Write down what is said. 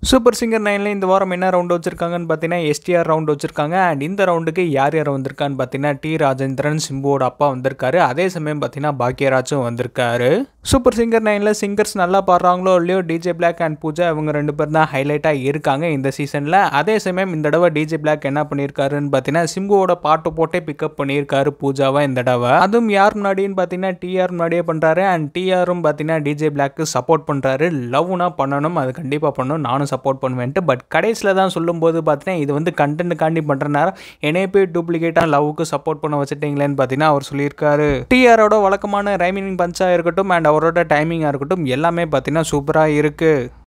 super singer நைனில் இந்த வாரம் என்ன ரவுண்ட் வச்சிருக்காங்கன்னு பார்த்தீங்கன்னா எஸ்டிஆர் ரவுண்ட் வச்சிருக்காங்க அண்ட் இந்த ரவுண்டுக்கு யார் யார் வந்திருக்கான்னு பார்த்தீங்கன்னா டி ராஜேந்திரன் சிம்புவோட அப்பா வந்திருக்காரு அதே சமயம் பார்த்தீங்கன்னா பாக்யராஜும் வந்திருக்காரு சூப்பர் சிங்கர் நைனில் சிங்கர்ஸ் நல்லா பாடுறாங்களோ இல்லையோ டிஜே பிளாக் அண்ட் பூஜா இவங்க ரெண்டு பேர் தான் ஹைலைட்டாக இருக்காங்க இந்த சீசனில் அதே சமயம் இந்த தடவை டிஜே பிளாக் என்ன பண்ணியிருக்காருன்னு பார்த்தீங்கன்னா சிம்புவோட பாட்டு போட்டே பிக்கப் பண்ணியிருக்காரு பூஜாவை இந்த தடவை அதுவும் யார் முன்னாடின்னு பார்த்தீங்கன்னா டிஆர் முன்னாடியே பண்ணுறாரு அண்ட் டிஆரும் பார்த்தீங்கன்னா டிஜே பிளாக்கு சப்போர்ட் பண்ணுறாரு லவ்னா பண்ணணும் அது கண்டிப்பாக பண்ணணும் நானும் சப்போர்ட் பண்ணுவேன்ட்டு பட் கடைசியில் தான் சொல்லும்போது பார்த்தீங்கன்னா இது வந்து கண்டென்ட்டுக்காண்டி பண்ணுறனால என்னைய போய் டூப்ளிகேட்டாக லவ்வுக்கு சப்போர்ட் பண்ண வச்சுட்டீங்களேன்னு பார்த்தீங்கன்னா அவர் சொல்லியிருக்காரு டிஆரோட வழக்கமான ரைமிங் பஞ்சாக இருக்கட்டும் அண்ட் அவரோட டைமிங்காக இருக்கட்டும் எல்லாமே பார்த்தீங்கன்னா சூப்பராக இருக்குது